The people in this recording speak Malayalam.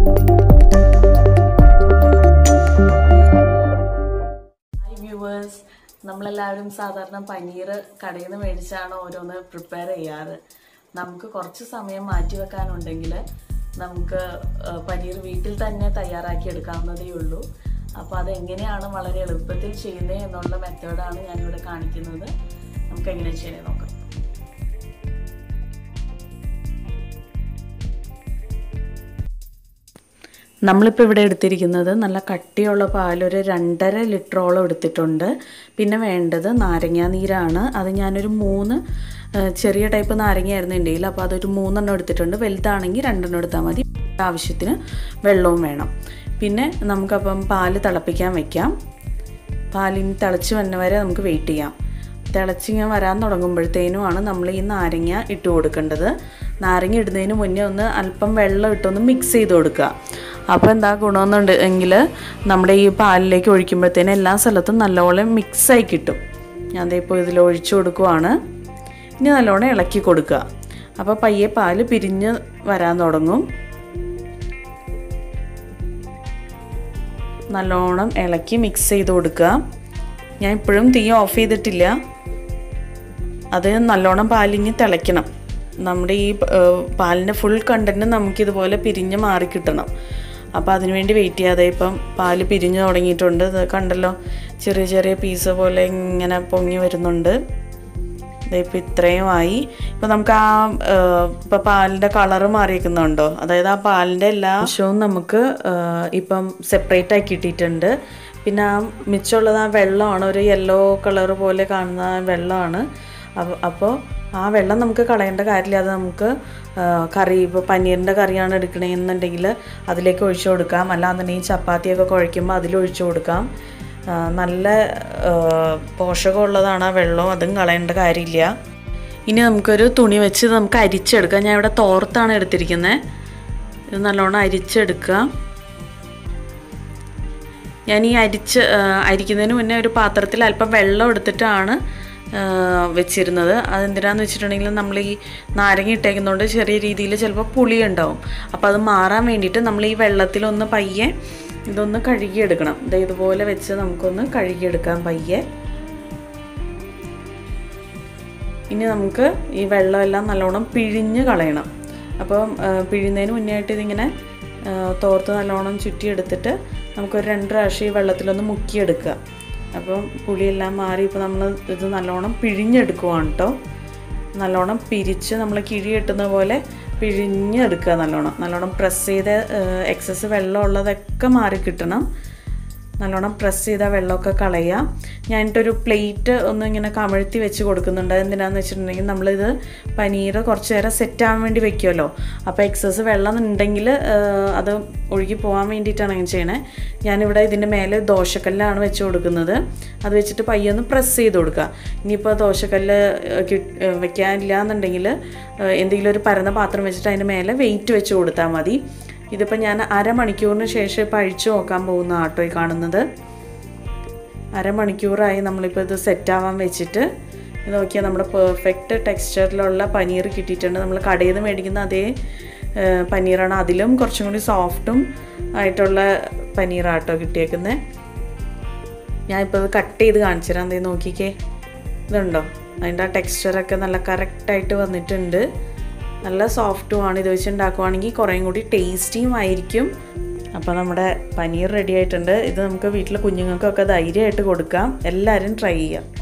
ഹായ് വ്യൂവേഴ്സ് നമ്മളെല്ലാവരും സാധാരണ പനീർ കടയിൽ നിന്ന് മേടിച്ചാണ് ഓരോന്ന് പ്രിപ്പയർ ചെയ്യാറ് നമുക്ക് കുറച്ച് സമയം മാറ്റി വെക്കാനുണ്ടെങ്കിൽ നമുക്ക് ആ, പനീർ വീട്ടിൽ തന്നെ തയ്യാറാക്കി എടുക്കാവുന്നതേ ഉള്ളൂ അപ്പോൾ അതെങ്ങനെയാണ് വളരെ എളുപ്പത്തിൽ ചെയ്യുന്നത് എന്നുള്ള മെത്തേഡാണ് ഞാനിവിടെ കാണിക്കുന്നത് നമുക്ക് എങ്ങനെ ചെയ്യുന്നത് നോക്കാം നമ്മളിപ്പോൾ ഇവിടെ എടുത്തിരിക്കുന്നത് നല്ല കട്ടിയുള്ള പാൽ ഒരു രണ്ടര ലിറ്ററോളം എടുത്തിട്ടുണ്ട് പിന്നെ വേണ്ടത് നാരങ്ങാ നീരാണ് അത് ഞാനൊരു മൂന്ന് ആ, ചെറിയ ടൈപ്പ് നാരങ്ങയായിരുന്നു എൻ്റെ കയ്യിൽ അപ്പോൾ അതൊരു മൂന്നെണ്ണം എടുത്തിട്ടുണ്ട് വലുതാണെങ്കിൽ രണ്ടെണ്ണം എടുത്താൽ മതി ആവശ്യത്തിന് വെള്ളവും വേണം പിന്നെ നമുക്കപ്പം പാല് തിളപ്പിക്കാൻ വെക്കാം പാലിന് തിളച്ച് വന്ന വരെ നമുക്ക് വെയിറ്റ് ചെയ്യാം തിളച്ചിങ്ങനെ വരാൻ തുടങ്ങുമ്പോഴത്തേനുമാണ് നമ്മൾ ഈ നാരങ്ങ ഇട്ട് കൊടുക്കേണ്ടത് നാരങ്ങ ഇടുന്നതിന് മുന്നേ ഒന്ന് അല്പം വെള്ളം ഇട്ടൊന്ന് മിക്സ് ചെയ്ത് കൊടുക്കുക അപ്പോൾ എന്താ ഗുണമെന്നുണ്ട് എങ്കിൽ നമ്മുടെ ഈ പാലിലേക്ക് ഒഴിക്കുമ്പോഴത്തേനും എല്ലാ സ്ഥലത്തും നല്ലപോലെ മിക്സായി കിട്ടും ഞാൻ ദേ ഇപ്പോൾ ഇതിൽ ഒഴിച്ചു കൊടുക്കുവാണ് ഇനി നല്ലോണം ഇളക്കി കൊടുക്കുക അപ്പോൾ പയ്യെ പാല് പിരിഞ്ഞ് വരാൻ തുടങ്ങും നല്ലോണം ഇളക്കി മിക്സ് ചെയ്ത് കൊടുക്കുക ഞാൻ ഇപ്പോഴും തീ ഓഫ് ചെയ്തിട്ടില്ല അത് നല്ലോണം പാലിഞ്ഞ് തിളയ്ക്കണം നമ്മുടെ ഈ ഏഹ്, പാലിൻ്റെ ഫുൾ കണ്ടൻറ്റ് നമുക്കിതുപോലെ പിരിഞ്ഞ് മാറി കിട്ടണം അപ്പോൾ അതിനുവേണ്ടി വെയിറ്റ് ചെയ്യാതെ ഇപ്പം പാല് പിരിഞ്ഞ് തുടങ്ങിയിട്ടുണ്ട് ഇത് കണ്ടല്ലോ ചെറിയ ചെറിയ പീസ് പോലെ ഇങ്ങനെ പൊങ്ങി വരുന്നുണ്ട് ഇപ്പോൾ ഇത്രയും ആയി ഇപ്പം നമുക്ക് ആ ഇപ്പം പാലിൻ്റെ കളറ് മാറിയിരിക്കുന്നുണ്ടോ അതായത് ആ പാലിൻ്റെ എല്ലാ അംശവും നമുക്ക് ആ, ഇപ്പം സെപ്പറേറ്റ് ആക്കി ഇട്ടിട്ടുണ്ട് പിന്നെ ആ മിച്ചമുള്ളത് ആ വെള്ളമാണ് ഒരു യെല്ലോ കളർ പോലെ കാണുന്ന ആ വെള്ളമാണ് അപ്പ- അപ്പോൾ ആ വെള്ളം നമുക്ക് കളയേണ്ട കാര്യമില്ല അത് നമുക്ക് ആ, കറി ഇപ്പോൾ പനീറിൻ്റെ കറിയാണ് എടുക്കണമെന്നുണ്ടെങ്കിൽ അതിലേക്ക് ഒഴിച്ചു കൊടുക്കാം അല്ലാന്നുണ്ടെങ്കിൽ ചപ്പാത്തിയൊക്കെ കുഴയ്ക്കുമ്പോൾ അതിലൊഴിച്ചു കൊടുക്കാം ആ, നല്ല ആ, പോഷകമുള്ളതാണ് ആ വെള്ളം അതും കളയേണ്ട കാര്യമില്ല ഇനി നമുക്കൊരു തുണി വെച്ച് ഇത് നമുക്ക് അരിച്ചെടുക്കാം ഞാൻ ഇവിടെ തോർത്താണ് എടുത്തിരിക്കുന്നത് ഇത് നല്ലോണം അരിച്ചെടുക്കുക ഞാൻ ഈ അരിച്ച് ആ, അരിക്കുന്നതിന് മുന്നേ ഒരു പാത്രത്തിൽ അല്പം വെള്ളം എടുത്തിട്ടാണ് ആ, വെച്ചിരുന്നത് അതെന്തിനാന്ന് വെച്ചിട്ടുണ്ടെങ്കിൽ നമ്മൾ ഈ നാരങ്ങ ഇട്ടേക്കുന്നതുകൊണ്ട് ചെറിയ രീതിയിൽ ചിലപ്പോൾ പുളി ഉണ്ടാവും അപ്പോൾ അത് മാറാൻ വേണ്ടിയിട്ട് നമ്മൾ ഈ വെള്ളത്തിലൊന്ന് പയ്യെ ഇതൊന്ന് കഴുകിയെടുക്കണം ദേ ഇതുപോലെ വെച്ച് നമുക്കൊന്ന് കഴുകിയെടുക്കാം പയ്യെ ഇനി നമുക്ക് ഈ വെള്ളമെല്ലാം നല്ലോണം പിഴിഞ്ഞ് കളയണം അപ്പം ആ, പിഴിയുന്നതിന് മുന്നേ ആയിട്ട് ഇതിങ്ങനെ ആ, തോർത്ത് നല്ലോണം ചുറ്റിയെടുത്തിട്ട് നമുക്കൊരു രണ്ട് പ്രാവശ്യം ഈ വെള്ളത്തിലൊന്ന് മുക്കിയെടുക്കുക അപ്പം പുളിയെല്ലാം മാറി ഇപ്പോൾ നമ്മൾ ഇത് നല്ലോണം പിഴിഞ്ഞെടുക്കുവാണ് കേട്ടോ നല്ലോണം പിരിച്ച് നമ്മൾ കിഴി കെട്ടുന്ന പോലെ പിഴിഞ്ഞെടുക്കുക നല്ലോണം നല്ലോണം പ്രസ് ചെയ്ത് എക്സസ് വെള്ളം ഉള്ളതൊക്കെ മാറി കിട്ടണം നല്ലോണം പ്രസ് ചെയ്ത വെള്ളമൊക്കെ കളയുക ഞാനിട്ടൊരു പ്ലേറ്റ് ഒന്ന് ഇങ്ങനെ കമഴ്ത്തി വെച്ച് കൊടുക്കുന്നുണ്ട് എന്തിനാന്ന് വെച്ചിട്ടുണ്ടെങ്കിൽ നമ്മളിത് പനീർ കുറച്ച് നേരം സെറ്റ് ആവാൻ വേണ്ടി വെക്കുമല്ലോ അപ്പോൾ എക്സസ് വെള്ളം ഉണ്ടെങ്കിൽ അത് ഒഴുകി പോകാൻ വേണ്ടിയിട്ടാണ് അങ്ങനെ ചെയ്യണേ ഞാനിവിടെ ഇതിൻ്റെ മേലെ ദോശക്കല്ലാണ് വെച്ച് കൊടുക്കുന്നത് അത് വെച്ചിട്ട് പയ്യെ ഒന്ന് പ്രസ് ചെയ്ത് കൊടുക്കുക ഇനിയിപ്പോൾ ദോശക്കല്ല് ഏഹ്, കിട്ട് ഏഹ്, വെക്കാനില്ല എന്നുണ്ടെങ്കിൽ ഏഹ്, എന്തെങ്കിലും ഒരു പരന്ന പാത്രം വെച്ചിട്ട് അതിൻ്റെ മേലെ വെയിറ്റ് വെച്ച് കൊടുത്താൽ മതി ഇതിപ്പോൾ ഞാൻ അരമണിക്കൂറിന് ശേഷം ഇപ്പോൾ അഴിച്ചു നോക്കാൻ പോകുന്ന ആട്ടോ ഈ കാണുന്നത് അരമണിക്കൂറായി നമ്മളിപ്പോൾ ഇത് സെറ്റ് ആവാൻ വെച്ചിട്ട് ഇത് നോക്കിയാൽ നമ്മുടെ പെർഫെക്റ്റ് ടെക്സ്ചറിലുള്ള പനീർ കിട്ടിയിട്ടുണ്ട് നമ്മൾ കടയിൽ നിന്ന് മേടിക്കുന്ന അതേ ഏഹ്, പനീറാണ് അതിലും കുറച്ചും കൂടി സോഫ്റ്റും ആയിട്ടുള്ള പനീറാട്ടോ കിട്ടിയേക്കുന്നത് ഞാനിപ്പോൾ ഇത് കട്ട് ചെയ്ത് കാണിച്ചു തരാം എന്തേ നോക്കിക്കേ ഇതുണ്ടോ അതിൻ്റെ ആ ടെക്സ്ചറൊക്കെ നല്ല കറക്റ്റായിട്ട് വന്നിട്ടുണ്ട് നല്ല സോഫ്റ്റുമാണ് ഇത് വെച്ച് ഉണ്ടാക്കുവാണെങ്കിൽ കുറേയും കൂടി ടേസ്റ്റിയും ആയിരിക്കും അപ്പോൾ നമ്മുടെ പനീർ റെഡി ആയിട്ടുണ്ട് ഇത് നമുക്ക് വീട്ടിലെ കുഞ്ഞുങ്ങൾക്കൊക്കെ ധൈര്യമായിട്ട് കൊടുക്കാം എല്ലാവരും ട്രൈ ചെയ്യാം